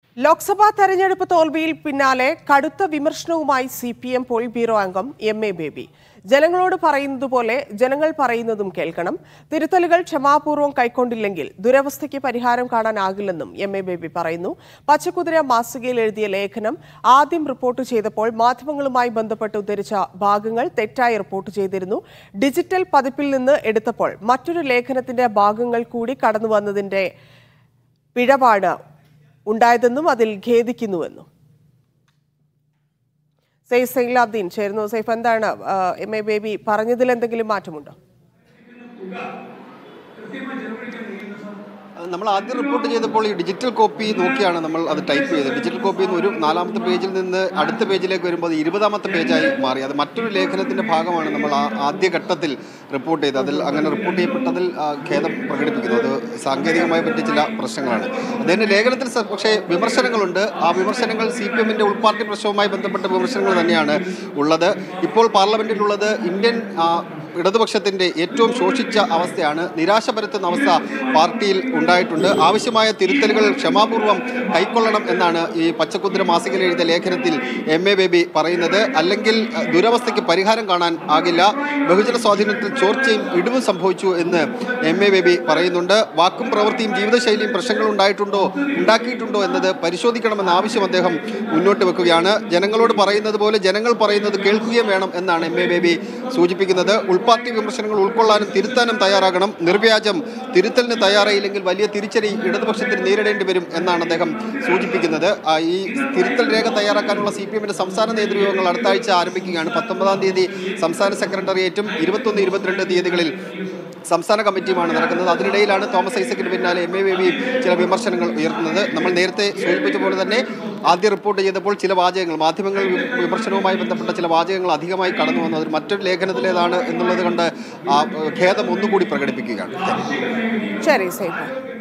ലോക്സഭാ തെരഞ്ഞെടുപ്പ് തോൽവിയിൽ പിന്നാലെ കടുത്ത വിമർശനവുമായി C P M politburo അംഗം എം എ ബേബി ജനങ്ങളോട് പറയുന്നത് പോലെ ജനങ്ങൾ പറയുന്നതും കേൾക്കണം തിരുത്തലുകൾ ക്ഷമാപൂർവ്വം കൈക്കൊണ്ടില്ലെങ്കിൽ ദുരവസ്ഥയ്ക്ക് പരിഹാരം കാണാനാകില്ലെന്നും എം എ ബേബി പറയുന്നു പച്ചക്കുതിര മാസികയിൽ എഴുതിയ ലേഖനം ആദ്യം റിപ്പോർട്ട് ചെയ്തപ്പോൾ മാധ്യമങ്ങളുമായി ബന്ധപ്പെട്ട് ഉദ്ധരിച്ച ഭാഗങ്ങൾ തെറ്റായി റിപ്പോർട്ട് ചെയ്തിരുന്നു ഡിജിറ്റൽ പതിപ്പിൽ നിന്ന് എടുത്തപ്പോൾ മറ്റൊരു ലേഖനത്തിന്റെ ഭാഗങ്ങൾ കൂടി കടന്നു വന്നതിന്റെ പിഴപാട് ഉണ്ടായതെന്നും അതിൽ ഖേദിക്കുന്നുവെന്നും സെയ്ഫ് സൈലാബ്ദീൻ ചേരുന്നു സെയ്ഫ് എന്താണ് ആ, എം എ ബേബി പറഞ്ഞതിൽ എന്തെങ്കിലും മാറ്റമുണ്ടോ നമ്മൾ ആദ്യം റിപ്പോർട്ട് ചെയ്തപ്പോൾ ഈ ഡിജിറ്റൽ കോപ്പി നോക്കിയാണ് നമ്മൾ അത് ടൈപ്പ് ചെയ്തത് ഡിജിറ്റൽ കോപ്പിയിൽ നിന്ന് ഒരു നാലാമത്തെ പേജിൽ നിന്ന് അടുത്ത പേജിലേക്ക് വരുമ്പോൾ അത് ഇരുപതാമത്തെ പേജായി മാറി അത് മറ്റൊരു ലേഖനത്തിൻ്റെ ഭാഗമാണ് നമ്മൾ ആ ആദ്യ ഘട്ടത്തിൽ റിപ്പോർട്ട് ചെയ്തത് അതിൽ അങ്ങനെ റിപ്പോർട്ട് ചെയ്യപ്പെട്ടതിൽ ആ, ഖേദം പ്രകടിപ്പിക്കുന്നു അത് സാങ്കേതികമായി പറ്റിയ ചില പ്രശ്നങ്ങളാണ് അദ്ദേഹത്തിൻ്റെ ലേഖനത്തിൽ സ- പക്ഷേ വിമർശനങ്ങളുണ്ട് ആ വിമർശനങ്ങൾ സി പി എമ്മിൻ്റെ ഉൾപാർട്ടി പ്രശ്നവുമായി ബന്ധപ്പെട്ട വിമർശനങ്ങൾ തന്നെയാണ് ഉള്ളത് ഇപ്പോൾ പാർലമെൻറ്റിലുള്ളത് ഇന്ത്യൻ ആ, ഇടതുപക്ഷത്തിൻ്റെ ഏറ്റവും ശോഷിച്ച അവസ്ഥയാണ് നിരാശ പരത്തുന്ന അവസ്ഥ പാർട്ടിയിൽ ഉണ്ടായിട്ടുണ്ട് ആവശ്യമായ തിരുത്തലുകൾ ക്ഷമാപൂർവം കൈക്കൊള്ളണം എന്നാണ് ഈ പച്ചക്കുതിര മാസികയിൽ എഴുതിയ ലേഖനത്തിൽ എം എ ബേബി പറയുന്നത് അല്ലെങ്കിൽ അഹ്, ദുരവസ്ഥയ്ക്ക് പരിഹാരം കാണാൻ ആകില്ല ബഹുജന സ്വാധീനത്തിൽ ചോർച്ചയും ഇടിവും സംഭവിച്ചു എന്ന് എം എ ബേബി പറയുന്നുണ്ട് വാക്കും പ്രവൃത്തിയും ജീവിതശൈലിയും പ്രശ്നങ്ങൾ ഉണ്ടായിട്ടുണ്ടോ ഉണ്ടാക്കിയിട്ടുണ്ടോ എന്നത് പരിശോധിക്കണമെന്ന ആവശ്യം അദ്ദേഹം മുന്നോട്ട് വെക്കുകയാണ് ജനങ്ങളോട് പറയുന്നത് പോലെ ജനങ്ങൾ പറയുന്നത് കേൾക്കുകയും വേണം എന്നാണ് എം എ ബേബി സൂചിപ്പിക്കുന്നത് ഉൾപാർട്ടി വിമർശനങ്ങൾ ഉൾക്കൊള്ളാനും തിരുത്താനും തയ്യാറാകണം നിർവ്യാജം തിരുത്തലിന് തയ്യാറായില്ലെങ്കിൽ വലിയ തിരിച്ചടി ഇടതുപക്ഷത്തിന് നേരിടേണ്ടി വരും എന്നാണ് അദ്ദേഹം സൂചിപ്പിക്കുന്നത് ആ, ഈ തിരുത്തൽ രേഖ തയ്യാറാക്കാനുള്ള സി പി എമ്മിന്റെ സംസ്ഥാന നേതൃയോഗങ്ങൾ അടുത്ത ആഴ്ച ആരംഭിക്കുകയാണ് പത്തൊമ്പതാം തീയതി സംസ്ഥാന സെക്രട്ടേറിയറ്റും ഇരുപത്തൊന്ന് ഇരുപത്തിരണ്ട് തീയതികളിൽ സംസ്ഥാന കമ്മിറ്റിയുമാണ് നടക്കുന്നത് അതിനിടയിലാണ് തോമസ് ഐസക്കിന് പിന്നാലെ എം എ ബേബി ചില വിമർശനങ്ങൾ ഉയർത്തുന്നത് നമ്മൾ നേരത്തെ സൂചിപ്പിച്ച പോലെ തന്നെ ആദ്യം റിപ്പോർട്ട് ചെയ്തപ്പോൾ ചില വാചകങ്ങൾ മാധ്യമങ്ങൾ വി- വിമർശനവുമായി ബന്ധപ്പെട്ട ചില വാചകങ്ങൾ അധികമായി കടന്നു വന്നു അത് മറ്റൊരു ലേഖനത്തിലേതാണ് എന്നുള്ളത് കൊണ്ട് ആ ഏഹ്, ഖേദം ഒന്നുകൂടി പ്രകടിപ്പിക്കുകയാണ് ശരി സെയ്ഫ്